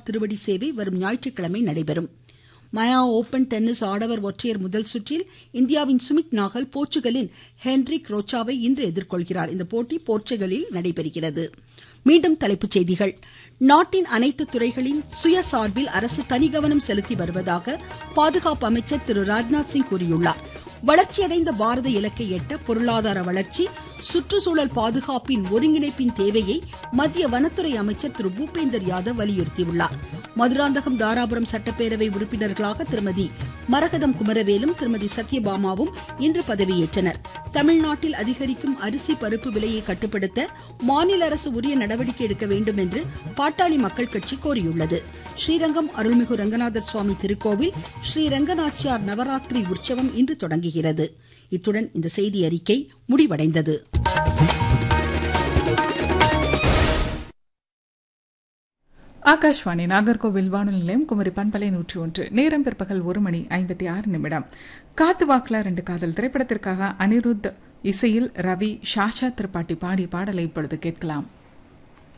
ஆழ்வார் திருவடி சேவை வரும் ஞாயிற்றுக்கிழமை நடைபெறும் மயா ஓபன் டென்னிஸ் ஆடவர் ஒற்றையர் முதல் சுற்றில் இந்தியாவின் சுமித் நாகல் போர்ச்சுகலின் ஹென்ரிக் ரோச்சாவை இன்று எதிர்கொள்கிறார் இந்த போட்டி போர்ச்சுகலில் நடைபெறுகிறது மீண்டும் தலைப்புச் செய்திகள் நாட்டின் அனைத்து துறைகளின் சுயசார்பில் அரசு தனிகவனம் செலுத்தி வருவதாக பாதுகாப்பு அமைச்சர் திரு ராஜ்நாத் சிங் கூறியுள்ளார் வளர்ச்சியடைந்த பாரத இலக்கை எட்ட பொருளாதார வளர்ச்சி சுற்றுச்சூழல் பாதுகாப்பின் ஒருங்கிணைப்பின் தேவையை மத்திய வனத்துறை அமைச்சர் திரு பூபேந்தர் யாதவ் வலியுறுத்தியுள்ளார் மதுராந்தகம் தாராபுரம் சட்டப்பேரவை உறுப்பினர்களாக திருமதி மரகதம் குமரவேலும் திருமதி சத்யபாமாவும் இன்று பதவியேற்றனர் தமிழ்நாட்டில் அதிகரிக்கும் அரிசி பருப்பு விலையை கட்டுப்படுத்த மாநில அரசு உரிய நடவடிக்கை எடுக்க வேண்டும் என்று பாட்டாளி மக்கள் கட்சி கோரியுள்ளது ஸ்ரீரங்கம் அருள்மிகு ரங்கநாதர் சுவாமி திருக்கோவில் ஸ்ரீ ரங்கநாச்சியார் நவராத்திரி உற்சவம் இன்று தொடங்குகிறது இத்துடன் இந்த செய்தி அறிக்கை முடிவடைந்தது ஆகாஷ்வாணி நாகர்கோவில் வானொலி நிலையம் குமரி பண்பலை நூற்றி ஒன்று நேரம் பிற்பகல் ஒரு மணி ஐம்பத்தி ஆறு நிமிடம் காத்து வாக்குல ரெண்டு காதல் திரைப்படத்திற்காக அனிருத் இசையில் ரவி ஷாஷா திரிபாட்டி பாடி பாடலை இப்பொழுது கேட்கலாம்